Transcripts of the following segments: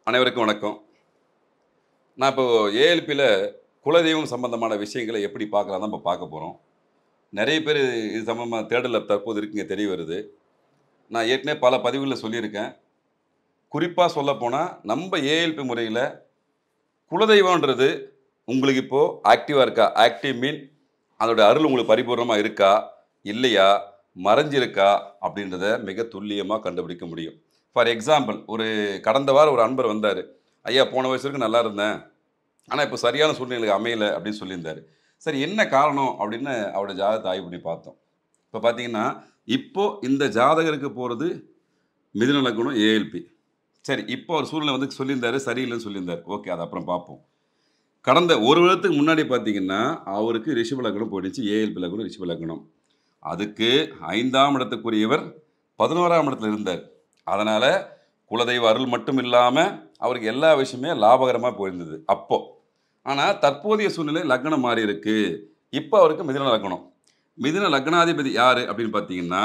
அனைவருக்கும் வணக்கம் நான் இப்போ ஏஎல்பியில் குலதெய்வம் சம்பந்தமான விஷயங்களை எப்படி பார்க்கலாம் தான் இப்போ பார்க்க போகிறோம் நிறைய பேர் இது சம்பந்தமாக தேடலில் தற்போது இருக்குங்க தெரிய வருது நான் ஏற்கனவே பல பதிவுகளில் சொல்லியிருக்கேன் குறிப்பாக சொல்லப்போனால் நம்ம ஏஎல்பி முறையில் குலதெய்வம்ன்றது உங்களுக்கு இப்போது ஆக்டிவாக இருக்கா ஆக்டிவ் மீன் அதோட அருள் உங்களுக்கு பரிபூர்ணமாக இருக்கா இல்லையா மறைஞ்சிருக்கா அப்படின்றத மிக துல்லியமாக கண்டுபிடிக்க முடியும் ஃபார் எக்ஸாம்பிள் ஒரு கடந்த வாரம் ஒரு அன்பர் வந்தார் ஐயா போன வயசு வரைக்கும் நல்லா இருந்தேன் ஆனால் இப்போ சரியான சூழ்நிலைக்கு அமையலை அப்படின்னு சொல்லியிருந்தார் சரி என்ன காரணம் அப்படின்னு அவரோட ஜாதகத்தை ஆய்வு பண்ணி பார்த்தோம் இப்போ பார்த்தீங்கன்னா இப்போ இந்த ஜாதகருக்கு போகிறது மிதுன லக்னம் ஏஎல்பி சரி இப்போ ஒரு சூழ்நிலை வந்து சொல்லியிருந்தாரு சரியில்லைன்னு சொல்லியிருந்தார் ஓகே அதை அப்புறம் பார்ப்போம் கடந்த ஒரு வருடத்துக்கு முன்னாடி பார்த்தீங்கன்னா அவருக்கு ரிஷப லக்னம் போயிடுச்சு ஏஎல்பி லக்னம் ரிஷப லக்னம் அதுக்கு ஐந்தாம் இடத்துக்குரியவர் பதினோராம் இடத்துல இருந்தார் அதனால் குலதெய்வ அருள் மட்டும் இல்லாமல் அவருக்கு எல்லா விஷயமே லாபகரமாக போயிருந்தது அப்போ ஆனால் தற்போதைய சூழ்நிலை லக்னம் மாறி இருக்கு இப்போ அவருக்கு மிதுன லக்னம் மிதுன லக்னாதிபதி யார் அப்படின்னு பார்த்தீங்கன்னா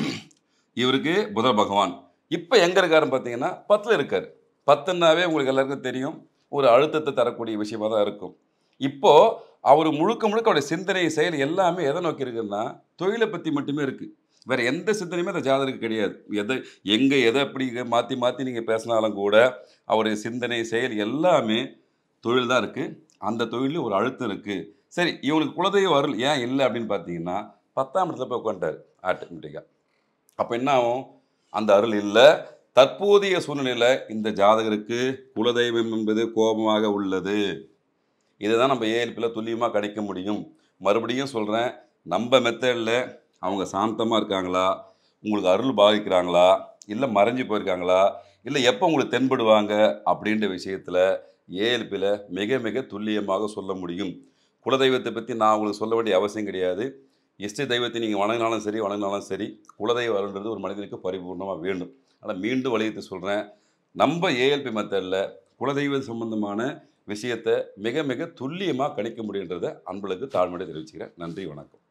இவருக்கு புத பகவான் இப்போ எங்கே இருக்காருன்னு பார்த்தீங்கன்னா பத்தில் இருக்கார் பத்துன்னாவே உங்களுக்கு எல்லாருக்கும் தெரியும் ஒரு அழுத்தத்தை தரக்கூடிய விஷயமா தான் இருக்கும் இப்போ அவர் முழுக்க முழுக்க அவருடைய சிந்தனை செயல் எல்லாமே எதை நோக்கி இருக்குன்னா தொழிலை பற்றி மட்டுமே இருக்குது வேற எந்த சிந்தனையுமே அந்த ஜாதகருக்கு கிடையாது எதை எங்கே எதை எப்படி மாற்றி மாற்றி நீங்கள் பேசினாலும் கூட அவருடைய சிந்தனை செயல் எல்லாமே தொழில் தான் இருக்குது அந்த தொழிலில் ஒரு அழுத்தம் இருக்குது சரி இவனுக்கு குலதெய்வ அருள் ஏன் இல்லை அப்படின்னு பார்த்தீங்கன்னா பத்தாம் இடத்துல போய் உட்காந்துட்டார் ஆட்டோமேட்டிக்காக அப்போ என்ன ஆகும் அந்த அருள் இல்லை தற்போதைய சூழ்நிலையில் இந்த ஜாதகருக்கு குலதெய்வம் என்பது கோபமாக உள்ளது இதை தான் நம்ம ஏஎல்பியில் துல்லியமாக கிடைக்க முடியும் மறுபடியும் சொல்கிறேன் நம்ம மெத்தடில் அவங்க சாந்தமாக இருக்காங்களா உங்களுக்கு அருள் பாதிக்கிறாங்களா இல்லை மறைஞ்சு போயிருக்காங்களா இல்லை எப்போ உங்களுக்கு தென்படுவாங்க அப்படின்ற விஷயத்தில் ஏஎல்பியில் மிக மிக துல்லியமாக சொல்ல முடியும் குலதெய்வத்தை பற்றி நான் உங்களுக்கு சொல்ல வேண்டிய அவசியம் கிடையாது இஷ்ட தெய்வத்தை நீங்கள் வணங்கினாலும் சரி வணங்கினாலும் சரி குலதெய்வ அருள்ன்றது ஒரு மனிதனுக்கு பரிபூர்ணமாக வேண்டும் ஆனால் மீண்டும் வலியுறுத்தி சொல்கிறேன் நம்ம ஏஎல்பி மெத்தடில் குலதெய்வ சம்பந்தமான விஷயத்தை மிக மிக துல்லியமாக கணிக்க முடியுன்றதை அன்பளுக்கு தாழ்மையை தெரிவிச்சுக்கிறேன் நன்றி வணக்கம்